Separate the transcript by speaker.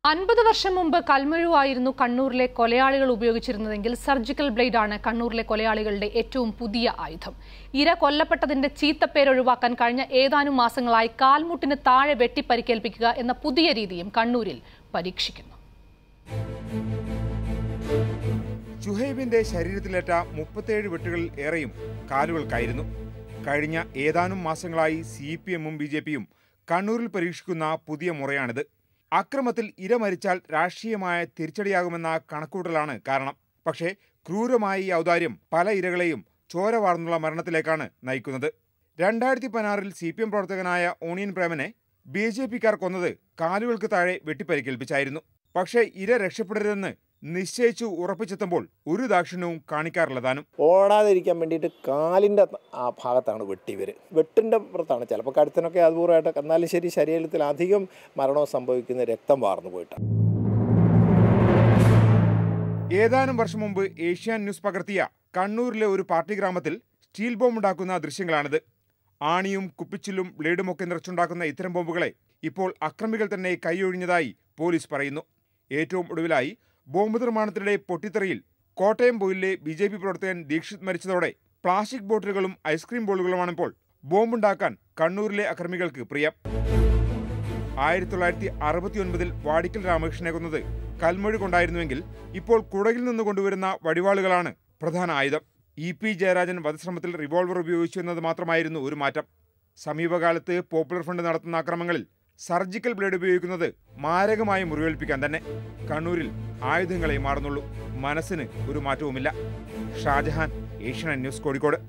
Speaker 1: അൻപത് വർഷം മുമ്പ് കൽമഴുവായിരുന്നു കണ്ണൂരിലെ കൊലയാളികൾ ഉപയോഗിച്ചിരുന്നതെങ്കിൽ സർജിക്കൽ ബ്ലേഡാണ് കണ്ണൂരിലെ കൊലയാളികളുടെ ഏറ്റവും പുതിയ ആയുധം ഇര കൊല്ലപ്പെട്ടതിന്റെ ചീത്തപ്പേര് ഒഴിവാക്കാൻ കഴിഞ്ഞ ഏതാനും മാസങ്ങളായി കാൽമുട്ടിന് താഴെ വെട്ടിപ്പരിക്കേൽപ്പിക്കുക എന്ന പുതിയ രീതിയും കണ്ണൂരിൽ പരീക്ഷിക്കുന്നു
Speaker 2: ഷുഹൈബിന്റെ ശരീരത്തിലേറ്റ മുപ്പത്തേഴ് വെട്ടുകളിൽ ഏറെയും കാലുകൾക്കായിരുന്നു കഴിഞ്ഞ ഏതാനും മാസങ്ങളായി സി പി എമ്മും ബി ജെ പിയും കണ്ണൂരിൽ പരീക്ഷിക്കുന്ന പുതിയ മുറയാണിത് അക്രമത്തിൽ ഇര മരിച്ചാൽ രാഷ്ട്രീയമായ തിരിച്ചടിയാകുമെന്ന കണക്കൂട്ടലാണ് കാരണം പക്ഷേ ക്രൂരമായ ഈ ഔദാര്യം പല ഇരകളെയും ചോര വാർന്നുള്ള മരണത്തിലേക്കാണ് നയിക്കുന്നത് രണ്ടായിരത്തി പതിനാറിൽ സി പി എം പ്രവർത്തകനായ ഓണിയൻ പ്രേമനെ ബി ജെ പിക്കാർ കൊന്നത് കാലുകൾക്ക് താഴെ വെട്ടിപ്പരിക്കേൽപ്പിച്ചായിരുന്നു പക്ഷേ ഇര രക്ഷപ്പെടരുതെന്ന് നിശ്ചയിച്ചു ഉറപ്പിച്ചെത്തുമ്പോൾ ഒരു ദാക്ഷിണ്യവും കാണിക്കാറില്ല താനും
Speaker 3: ഓടാതിരിക്കാൻ വേണ്ടിയിട്ട് കാലിൻ്റെ ആ ഭാഗത്താണ് വെട്ടി ഇവർ വെട്ടിൻ്റെ പുറത്താണ് ചിലപ്പോൾ കഴുത്തിനൊക്കെ അതുപൂർവമായിട്ട് എന്നാലും ശരി ശരീരത്തിൽ അധികം മരണവും സംഭവിക്കുന്ന രക്തം വാർന്നു പോയിട്ടാണ്
Speaker 2: ഏതാനും വർഷം മുമ്പ് ഏഷ്യാൻ ന്യൂസ് പകർത്തിയ കണ്ണൂരിലെ ഒരു പാർട്ടി ഗ്രാമത്തിൽ സ്റ്റീൽ ബോംബ് ഉണ്ടാക്കുന്ന ദൃശ്യങ്ങളാണിത് ആണിയും കുപ്പിച്ചില്ലും ബ്ലേഡുമൊക്കെ നിറച്ചുണ്ടാക്കുന്ന ഇത്തരം ബോംബുകളെ ഇപ്പോൾ അക്രമികൾ തന്നെ കൈയൊഴിഞ്ഞതായി പോലീസ് പറയുന്നു ഏറ്റവും ഒടുവിലായി ബോംബ് നിർമ്മാണത്തിനിടെ പൊട്ടിത്തെറിയിൽ കോട്ടയം ബോയിലെ ബി ജെ പി പ്രവർത്തകൻ ദീക്ഷിത് മരിച്ചതോടെ പ്ലാസ്റ്റിക് ബോട്ടിലുകളും ഐസ്ക്രീം ബോളുകളുമാണിപ്പോൾ ബോംബുണ്ടാക്കാൻ കണ്ണൂരിലെ അക്രമികൾക്ക് പ്രിയം ആയിരത്തി തൊള്ളായിരത്തി അറുപത്തി ഒൻപതിൽ വാടിക്കൽ രാമകൃഷ്ണനെ കൊന്നത് കൽമൊഴി കൊണ്ടായിരുന്നുവെങ്കിൽ ഇപ്പോൾ കുടകിൽ നിന്ന് കൊണ്ടുവരുന്ന വടിവാളുകളാണ് പ്രധാന ആയുധം ഇ പി ജയരാജൻ വധശ്രമത്തിൽ റിവോൾവർ ഉപയോഗിച്ചു എന്നത് മാത്രമായിരുന്നു ഒരു മാറ്റം സമീപകാലത്ത് പോപ്പുലർ ഫണ്ട് നടത്തുന്ന അക്രമങ്ങളിൽ സർജിക്കൽ ബ്ലേഡ് ഉപയോഗിക്കുന്നത് മാരകമായി മുറിവേൽപ്പിക്കാൻ തന്നെ കണ്ണൂരിൽ ആയുധങ്ങളെ മാറുന്നുള്ളൂ മനസ്സിന് ഒരു മാറ്റവുമില്ല ഷാജഹാൻ ഏഷ്യൻ ന്യൂസ് കോഴിക്കോട്